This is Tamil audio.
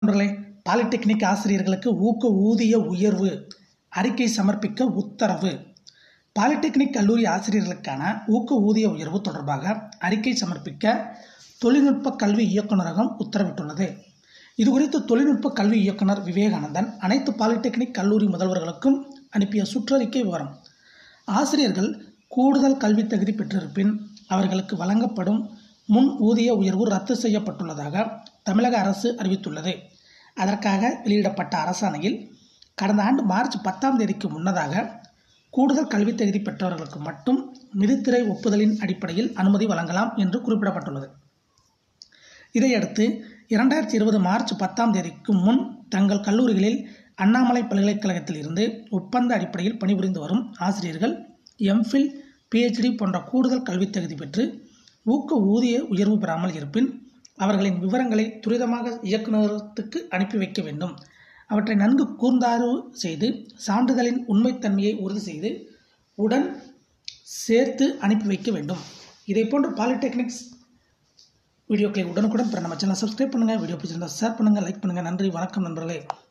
நண்பர்களே பாலிடெக்னிக் ஆசிரியர்களுக்கு ஊக்க ஊதிய உயர்வு அறிக்கை சமர்ப்பிக்க உத்தரவு பாலிடெக்னிக் கல்லூரி ஆசிரியர்களுக்கான ஊக்க ஊதிய உயர்வு தொடர்பாக அறிக்கை சமர்ப்பிக்க தொழில்நுட்ப கல்வி இயக்குநரகம் உத்தரவிட்டுள்ளது இதுகுறித்து தொழில்நுட்ப கல்வி இயக்குனர் விவேகானந்தன் அனைத்து பாலிடெக்னிக் கல்லூரி முதல்வர்களுக்கும் அனுப்பிய சுற்றறிக்கை விவரம் ஆசிரியர்கள் கூடுதல் கல்வி தகுதி பெற்றிருப்பின் அவர்களுக்கு வழங்கப்படும் முன் ஊதிய உயர்வு ரத்து செய்யப்பட்டுள்ளதாக தமிழக அரசு அறிவித்துள்ளது அதற்காக வெளியிடப்பட்ட அரசாணையில் கடந்த ஆண்டு மார்ச் பத்தாம் தேதிக்கு முன்னதாக கூடுதல் கல்வி தகுதி பெற்றவர்களுக்கு மட்டும் நிதித்துறை ஒப்புதலின் அடிப்படையில் அனுமதி வழங்கலாம் என்று குறிப்பிடப்பட்டுள்ளது இதையடுத்து இரண்டாயிரத்தி இருபது மார்ச் பத்தாம் தேதிக்கு முன் தங்கள் கல்லூரிகளில் அண்ணாமலை பல்கலைக்கழகத்தில் இருந்து ஒப்பந்த அடிப்படையில் பணிபுரிந்து வரும் ஆசிரியர்கள் எம்ஃபில் பிஹெச்டி போன்ற கூடுதல் கல்வி தகுதி பெற்று ஊக்க ஊதிய உயர்வு பெறாமல் இருப்பின் அவர்களின் விவரங்களை துரிதமாக இயக்குநரகத்துக்கு அனுப்பி வைக்க வேண்டும் அவற்றை நன்கு கூர்ந்தாய்வு செய்து சான்றிதழின் உண்மைத்தன்மையை உறுதி செய்து உடன் சேர்த்து அனுப்பி வைக்க வேண்டும் இதை போன்ற பாலிடெக்னிக்ஸ் வீடியோக்களை உடனுக்குடன் பெற நம்ம சேனல் சப்ஸ்கிரைப் பண்ணுங்கள் வீடியோ பிடிச்சிருந்தால் ஷேர் பண்ணுங்கள் லைக் பண்ணுங்கள் நன்றி வணக்கம் நண்பர்களே